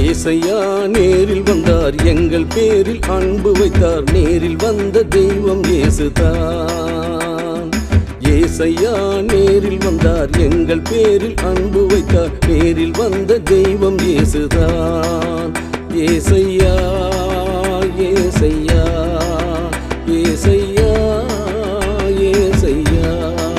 ஏசையா நேரில் வந்தார் எங்கள் பேரில் அன்பு வைத்தார் நேரில் வந்த தெய்வம் இயேசுதான் ஏசையா நேரில் வந்தார் எங்கள் பேரில் அன்பு வைத்தார் நேரில் வந்த தெய்வம் இயேசுதான் ஏசையா ஏசையா ஏசையா ஏசையா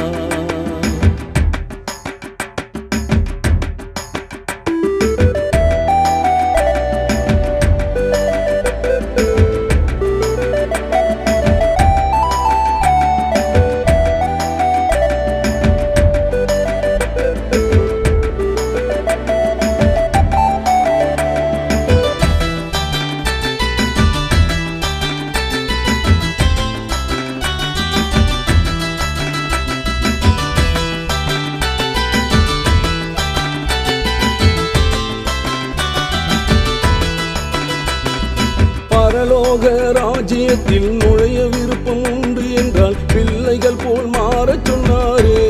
பரலோக ராஜ்யத்தில் நுழைய விருப்பம் உண்டு என்றால் பிள்ளைகள் போல் மாறச் சொன்னாரே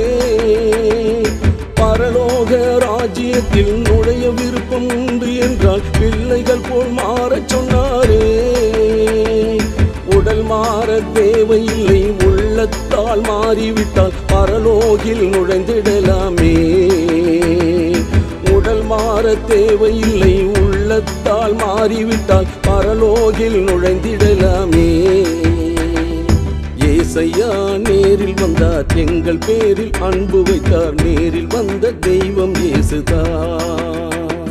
பரலோக ராஜ்யத்தில் நுழைய விருப்பம் உண்டு என்றால் பிள்ளைகள் போல் மாறச் சொன்னாரே உடல் மாற தேவையில்லை உள்ளத்தால் மாறிவிட்டால் பரலோகில் நுழைந்திடலாமே உடல் மாற தேவையில்லை உள்ளத்தால் மாறிவிட்டால் பரலோகில் நுழைந்திடலாமே ஏசையா நேரில் வந்தார் எங்கள் பேரில் அன்பு வைத்தார் நேரில் வந்த தெய்வம் இயேசுதான்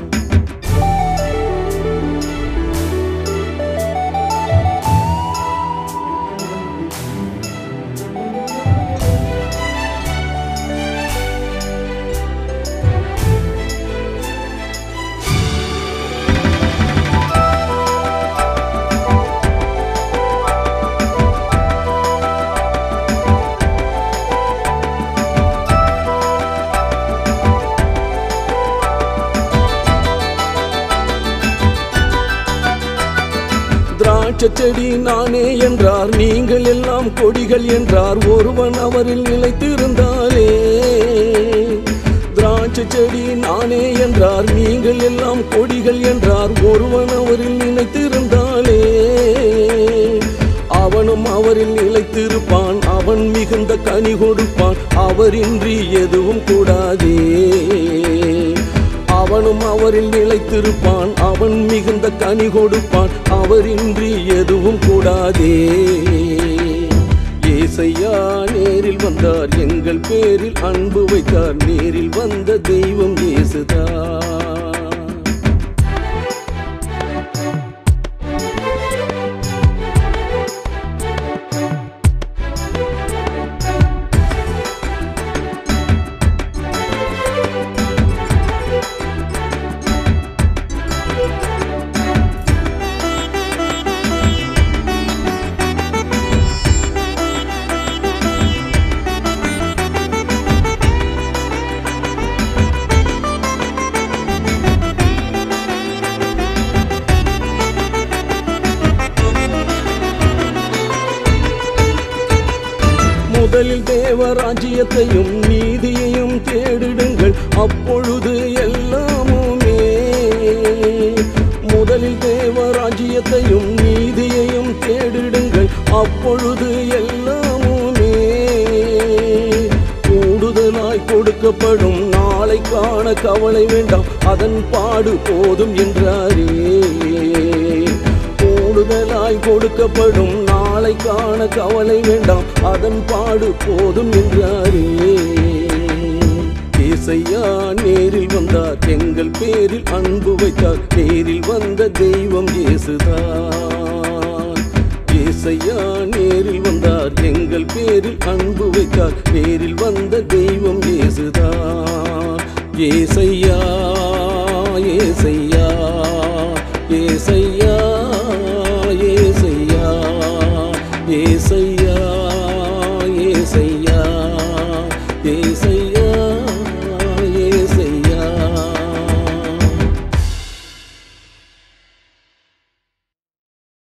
திராட்சை செடி நானே என்றார் நீங்கள் எல்லாம் கொடிகள் என்றார் ஒருவன் அவரில் நிலைத்திருந்தாரே திராட்சை செடி நானே என்றார் நீங்கள் எல்லாம் கொடிகள் என்றார் ஒருவன் அவரில் நினைத்திருந்தாலே அவனும் அவரில் நிலைத்திருப்பான் அவன் மிகுந்த கனி கொடுப்பான் அவரின்றி எதுவும் கூடாதே அவனும் அவரில் நிலைத்திருப்பான் அவன் மிகுந்த கனி கொடுப்பான் அவரின்றி எதுவும் கூடாதே ஏசையா நேரில் வந்தார் எங்கள் பேரில் அன்பு வைத்தார் நேரில் வந்த தெய்வம் இயேசுதான் முதலில் தேவராஜ்யத்தையும் நீதியையும் தேடிடுங்கள் அப்பொழுது எல்லாமுமே முதலில் தேவராஜ்யத்தையும் நீதியையும் தேடிடுங்கள் அப்பொழுது எல்லாமுமே கூடுதலாய் கொடுக்கப்படும் நாளை காண கவலை வேண்டாம் அதன் பாடு போதும் என்றாரே கூடுதலாய் கொடுக்கப்படும் நாளை காண கவலை வேண்டாம் அதன் பாடு போதும் என்றாரே ஏசையா நேரில் வந்தார் எங்கள் பேரில் அன்பு வைத்தார் நேரில் வந்த தெய்வம் இயேசுதான் ஏசையா நேரில் வந்தார் எங்கள் பேரில் அன்பு வைத்தார் நேரில் வந்த தெய்வம் இயேசுதான் ஏசையா ஏசையா ஏசையா ஏசையா ஏசையா ஏசையா ஏசையா